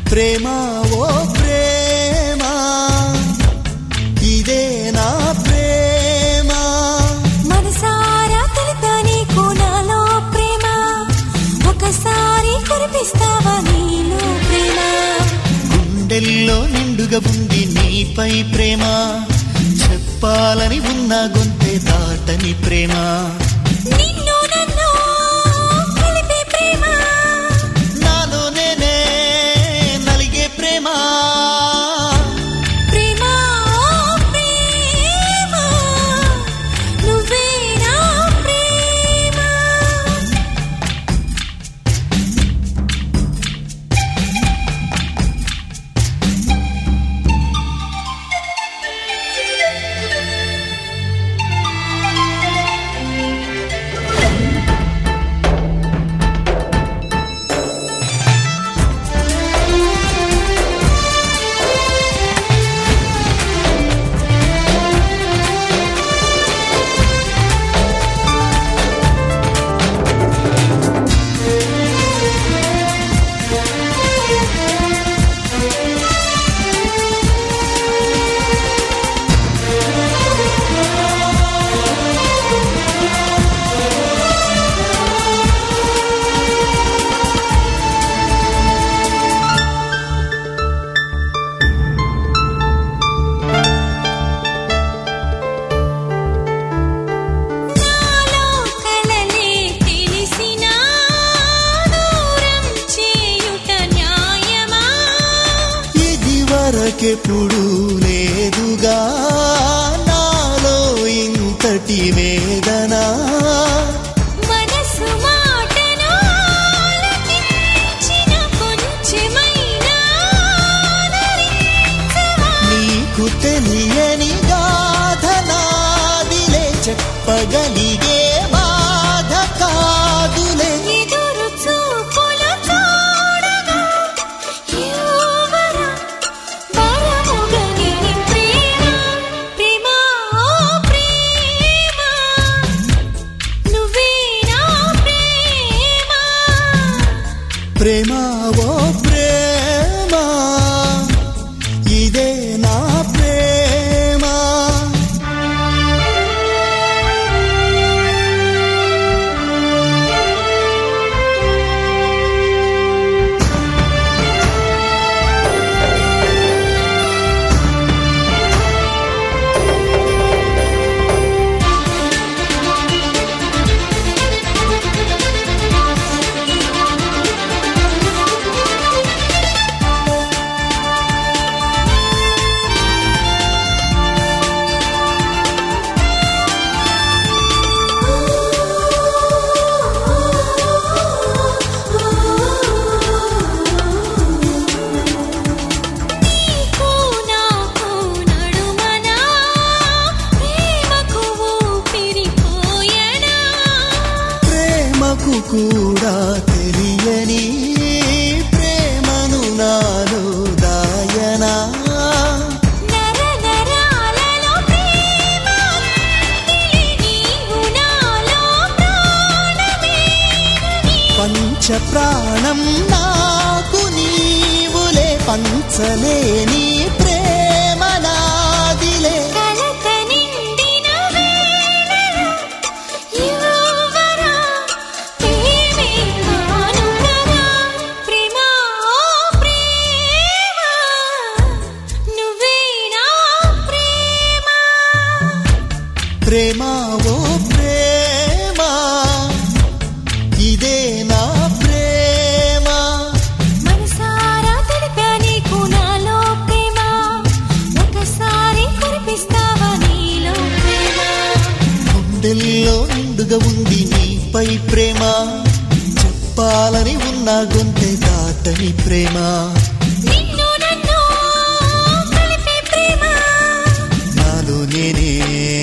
ప్రేమ ఓ ప్రేమ ఇదే నా ప్రేమ మనసారా తెలిపా నీకు నాలో ప్రేమ ఒకసారి కురిపిస్తావా నీలో ప్రేమ గుండెల్లో నిండుగా ఉంది నీపై ప్రేమ చెప్పాలని ఉన్న గొంతె దాటని ప్రేమ నిన్ను నన్ను కలిపే ప్రేమ నాలో నేనే నలిగే ప్రేమ ప్రేమ ఓ ప్రేమ నువ్వే నా ప్రేమ నాలో కలలే తెలిసినా దూరం చేయుట న్యాయమా ఇది వరకెప్పుడు లేదుగా నాలో ఇంతటి వేదన మనసు మాటను ఆలకించిన కొంచెమైనా ఆదరించవా? నీకు తెలియని గాథ నాదిలే చెప్పగలిగే బాధ కాదులే ఎదురు చూపులు చూడగా యువరా వరముగా నీ ప్రేమ, ప్రేమ, ఓ ప్రేమ, నువ్వే నా ప్రేమ ప్రేమ ఓ ప్రేమ ఇదే నా ప్రేమ నీకు నాకు నడుమనా ప్రేమకు ఊపిరిపోయనా ప్రేమకు కూడా తెలియని ప్రేమను నాలో దాయనా నర నరాలలో ప్రేమ అందిలి నీవు నాలో ప్రాణమేనని పంచ ప్రాణం నాకు నీవులే పంచలేని ప్రేమ నాదిలే కలక నిండిన వేళలో యువరా ప్రేమే కానుకగా ప్రేమ ఓ ప్రేమ నువ్వే నా ప్రేమ ప్రేమ ఓ ప్రేమ ఇదే నా ప్రేమ మనసారా తెలిపా నీకు నాలో ప్రేమ ఒకసారి కురిపిస్తావా నీలో ప్రేమ గుండెల్లో నిండుగా ఉంది నీపై ప్రేమ చెప్పాలని ఉన్న గొంతె దాటని ప్రేమ నిన్ను నన్ను కలిపే ప్రేమ నాలో నేనే